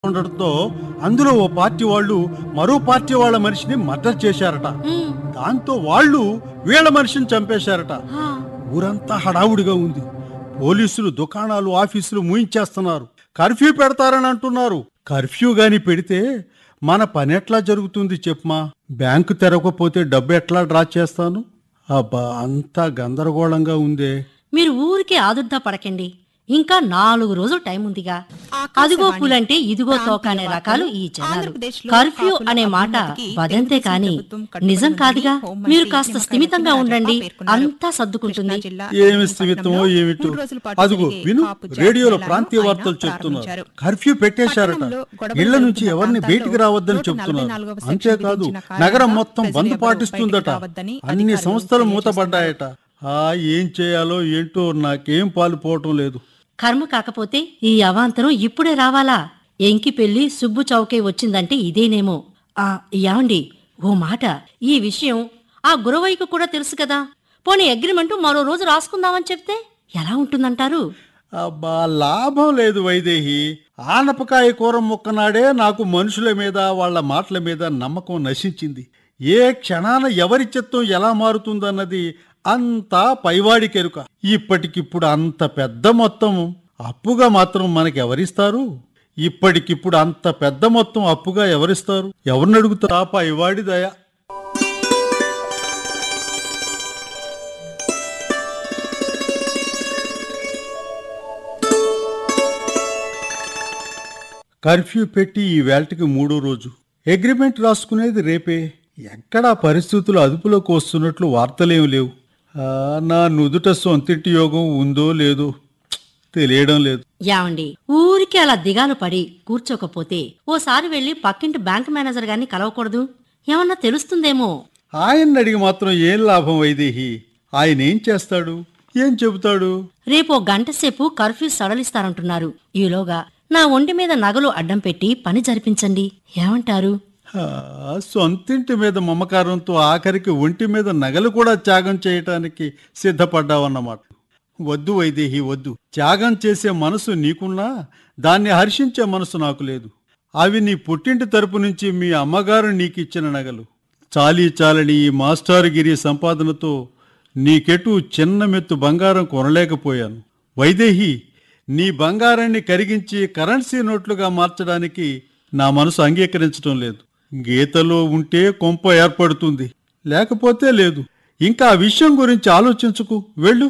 ఉండడంతో అందులో ఓ పార్టీ వాళ్ళు మరో పార్టీ వాళ్ళ మనిషిని మర్డర్ చేశారట ఉమ్, దాంతో వాళ్ళు వీళ్ళ మనిషిని చంపేశారట ఆ, ఊరంతా హడావుడిగా ఉంది పోలీసులు దుకాణాలు ఆఫీసులు మూయించేస్తున్నారు కర్ఫ్యూ పెడతారని అంటున్నారు కర్ఫ్యూ గాని పెడితే మన పని ఎట్లా జరుగుతుంది చెప్పమా బ్యాంకు తెరవకపోతే డబ్బు ఎట్లా డ్రా చేస్తాను అబ్బా అంతా గందరగోళంగా ఉందే మీరు ఊరికే ఆదుర్దా పడకండి ఇంకా నాలుగు రోజులు టైం ఉందిగా అదిగో పూలంటే ఇదిగో తోక అనే రకాలు ఈ జనాలు కర్ఫ్యూ అనే మాట వదంతే కాని నిజం కాదుగా మీరు కాస్త స్థిమితంగా ఉండండి అంతా సర్దుకుంటుంది ఏమి స్థిమితమో ఏమిటో అదిగో విను రేడియోలో ప్రాంతీయ వార్తలు చెప్తున్నారు కర్ఫ్యూ పెట్టేశారట ఇళ్ల నుంచి ఎవరిని బయటికి రావద్దని చెప్తున్నారు అంతేకాదు నగరం మొత్తం బంద్ పాటిస్తుందట అన్ని సంస్థలు మూతపడ్డాయట ఆ ఏం చేయాలో ఏంటో నాకేం పాలుపోవటం లేదు కర్మ కాకపోతే ఈ అవాంతరం ఇప్పుడే రావాలా ఎంకి పెళ్లి సుబ్బు చౌకే వచ్చిందంటే ఇదేనేమో ఆ యాండి ఓ మాట ఈ విషయం ఆ గురవయ్యకు కూడా తెలుసు కదా పోనీ అగ్రిమెంటు మరో రోజు రాసుకుందామని చెప్తే ఎలా ఉంటుందంటారు అబ్బా లాభం లేదు వైదేహి ఆనపకాయ కూర ముక్కనాడే నాకు మనుషుల మీద వాళ్ళ మాటల మీద నమ్మకం నశించింది ఏ క్షణాన ఎవరి చిత్తం ఎలా మారుతుందన్నది అంతా పైవాడి కెరుక ఇప్పటికిప్పుడు అంత పెద్ద మొత్తం అప్పుగా మాత్రం మనకి ఎవరిస్తారు ఇప్పటికిప్పుడు అంత పెద్ద మొత్తం అప్పుగా ఎవరిస్తారు ఎవరిని అడుగుతారు ఆ పైవాడి దయ కర్ఫ్యూ పెట్టి ఈ వేల్టికి మూడో రోజు అగ్రిమెంట్ రాసుకునేది రేపే ఎక్కడా పరిస్థితులు అదుపులోకి వస్తున్నట్లు వార్తలేం లేవు ఆ, నా నుదుట సొంతింటి యోగం ఉందో లేదో ప్చ్! తెలియడం లేదు యావండి ఊరికి అలా దిగాలు పడి కూర్చోకపోతే ఓసారి వెళ్లి పక్కింటి బ్యాంక్ మేనేజర్ గారిని కలవకూడదు ఏమన్నా తెలుస్తుందేమో ఆయన్ని అడిగి మాత్రం ఏం లాభం వైదేహి ఆయన ఏం చేస్తాడు ఏం చెబుతాడు రేపో గంట సేపు కర్ఫ్యూ సడలిస్తారంటున్నారు ఈలోగా నా ఒంటి మీద నగలు అడ్డం పెట్టి పని జరిపించండి ఏమంటారు ఆ, సొంతింటి మీద మమకారంతో ఆఖరికి ఒంటి మీద నగలు కూడా త్యాగం చేయటానికి సిద్ధపడ్డావన్నమాట వద్దు వైదేహి వద్దు త్యాగం చేసే మనసు నీకున్నా దాన్ని హర్షించే మనసు నాకు లేదు అవి నీ పుట్టింటి తరపు నుంచి మీ అమ్మగారు నీకిచ్చిన నగలు చాలీ చాలని ఈ మాస్టారుగిరి సంపాదనతో నీకెటు చిన్న మెత్తు బంగారం కొనలేకపోయాను వైదేహి నీ బంగారాన్ని కరిగించి కరెన్సీ నోట్లుగా మార్చడానికి నా మనసు అంగీకరించడం లేదు గీతలో ఉంటే కొంప ఏర్పడుతుంది లేకపోతే లేదు ఇంకా ఆ విషయం గురించి ఆలోచించుకు వెళ్ళు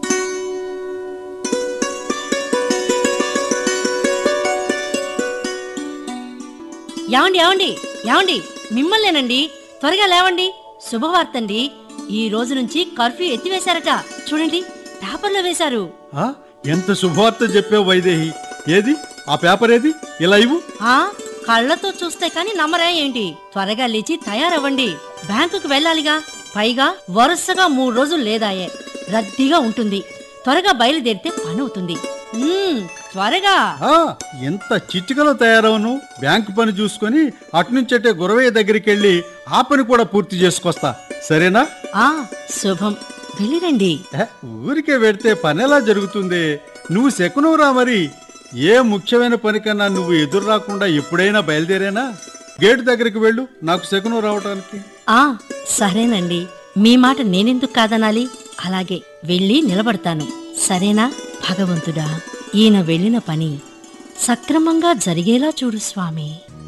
ఏమండి ఏమండి ఏమండి మిమ్మల్నేనండి త్వరగా లేవండి శుభవార్తండి ఈ రోజు నుంచి కర్ఫ్యూ ఎత్తివేశారట చూడండి పేపర్లో వేశారు ఆ ఎంత శుభవార్త చెప్పావు వైదేహి ఏది ఆ పేపర్ ఏది ఇలా ఇవ్వు ఆ కళ్ళతో చూస్తే కాని నమ్మరా ఏంటి త్వరగా లేచి తయారవ్వండి బ్యాంకుకు వెళ్ళాలిగా పైగా వరుసగా మూడు రోజులు లేదాయే రద్దీగా ఉంటుంది త్వరగా బయలుదేరితే పని అవుతుంది మ్మ్, త్వరగా ఆ ఎంత చిటికలో తయారవను బ్యాంకు పని చూసుకొని అటునుంచటే గురవయ్య దగ్గరికి వెళ్ళి ఆ పని కూడా పూర్తి చేసుకొస్తా సరేనా ఆ శుభం వెళ్ళిరండి ఏ, ఊరికే పెడితే పని ఎలా జరుగుతుంది నువ్వు శకునవురా మరి ఏ ముఖ్యమైన పనికన్నా నువ్వు ఎదురు రాకుండా ఎప్పుడైనా బయలుదేరేనా గేటు దగ్గరికి వెళ్ళు నాకు శకునం రావటానికి ఆ సరేనండి మీ మాట నేనెందుకు కాదనాలి అలాగే వెళ్ళి నిలబడతాను సరేనా భగవంతుడా ఈయన వెళ్ళిన పని సక్రమంగా జరిగేలా చూడు స్వామి